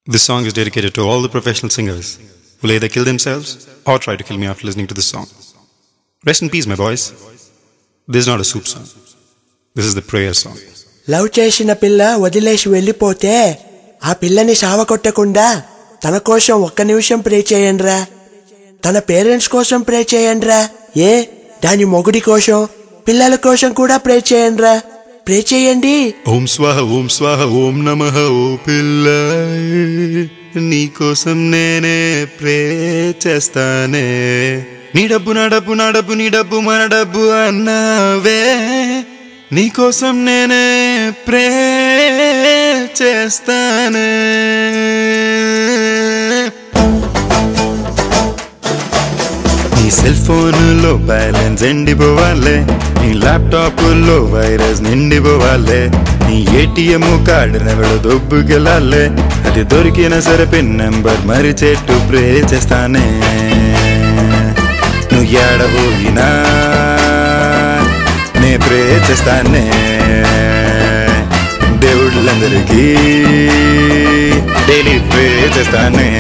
This song is dedicated to all the professional singers who either kill themselves or try to kill me after listening to this song. Rest in peace, my boys. This is not a soup song. This is the prayer song. Love చేసిన పిల్ల వదిలేసి వెళ్ళిపోతే ఆ పిల్లని సావకొట్టకుండా తన కోసం ఒక్క నిమిషం ప్రే చేయండిరా తన పేరెంట్స్ కోసం ప్రే చేయండిరా ఏ దాని మొగుడి కోసం పిల్లల కోసం కూడా ప్రే చేయండిరా ప్రే చేయండి ఓం స్వాహ ఓం స్వాహ ఓం నమ ఓ పిల్ల నీకోసం నేనే ప్రే చేస్తానే నీ డబ్బు నా డబ్బు నా డబ్బు నీ డబ్బు మన డబ్బు అన్నావే నీకోసం నేనే ప్రే చేస్తానే నీ సెల్ ఫోన్లో బ్యాలెన్స్ ఎండిపోవాలే నీ ల్యాప్టాప్ లో వైరస్ నిండిపోవాలే నీ ఏటీఎం కార్డు ఎవడో దొబ్బుకెళ్ళాలే అది దొరికిన సరే పిన్ నెంబర్ మరి చెట్టు ప్రే చేస్తానే నువ్వు ఏడబోయినా నే ప్రే చేస్తానే దేవుళ్ళందరికీ డైలీ ప్రే చేస్తానే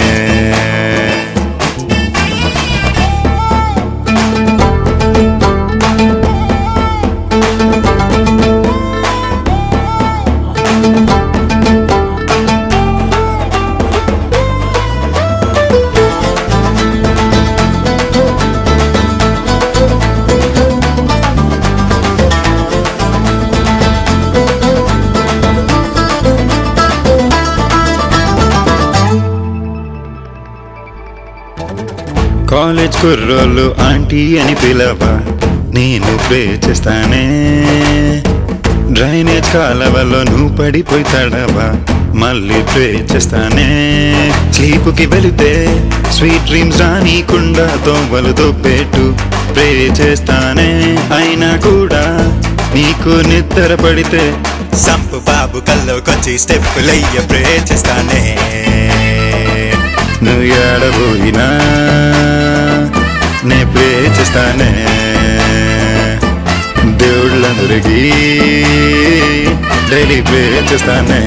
కాలేజ్ కుర్రోళ్ళు ఆంటీ అని పిలవా నేను ప్రే చేస్తానే డ్రైనేజ్ కాలవలో నువ్వు పడిపోయి తడవా మళ్ళీ ప్రే చేస్తానే స్లీపుకి వెళితే స్వీట్ డ్రీమ్స్ రానీకుండా దోవలు దొబ్బేట్టు ప్రే చేస్తానే అయినా కూడా నీకు నిద్ర పడితే సంపు బాబు కల్లోకొచ్చి స్టెప్పులయ్య ప్రే చేస్తానే నువ్వు ఏడబోయినా నే ప్రే చేస్తానే దేవుళ్ళందరికీ డైలీ ప్రే చేస్తానే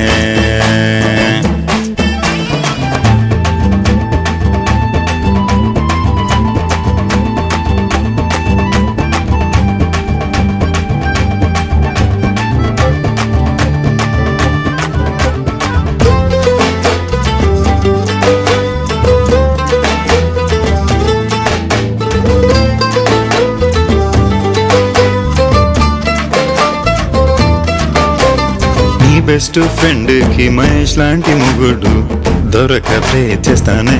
నీ బెస్ట్ ఫ్రెండ్ కి మహేష్ లాంటి ముగుడు దొరక ప్రే చేస్తానే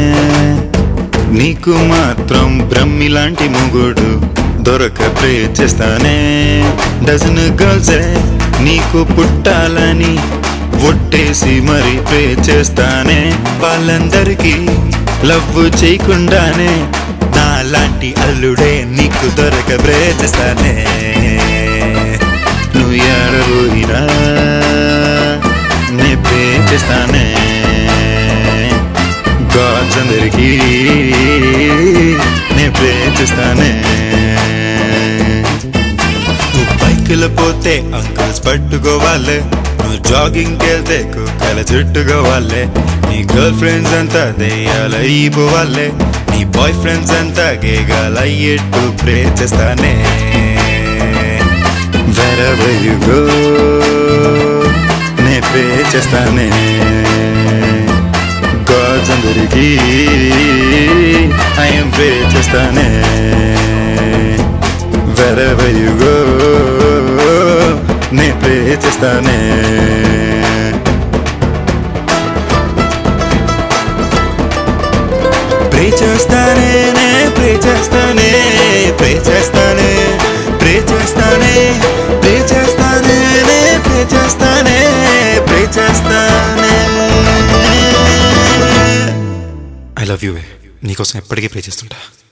నీకు మాత్రం బ్రహ్మి లాంటి ముగుడు దొరక ప్రే చేస్తానే డజన్ గర్ల్సే నీకు పుట్టాలని ఒట్టేసి మరి ప్రే చేస్తానే వాళ్ళందరికీ లవ్ చేయకుండానే నా లాంటి అల్లుడే నీకు దొరక ప్రే చేస్తానే నువ్వు ఏడబోయినా నే ప్రే చేస్తానే గాడ్స్ అందరికీ నే ప్రే చేస్తానే నువ్వు బైకులో పోతే అంకుల్స్ పట్టుకోవాలి నువ్వు జాగింగ్ వెళ్తే కుక్కల చుట్టుకోవాలి నీ గర్ల్ ఫ్రెండ్స్ అంతా దెయ్యాల అయిపోవాలి నీ బాయ్ ఫ్రెండ్స్ అంతా గేగాల అయ్యేట్టు ప్రే చేస్తానే wherever you go నే ప్రే చేస్తానే గాడ్స్ అందరికీ ఐఎమ్ ప్రే చేస్తానే wherever you go నే ప్రే చేస్తానే ప్రే చేస్తానే నే ప్రే చేస్తానే ప్రే చేస్తానే ప్రే చేస్తానే ప్రే చేస్తానే నే ప్రే చేస్తానే ప్రే చేస్తానే ఐ లవ్ యూ నీకోసం ఎప్పటికీ ప్రే చేస్తుంటా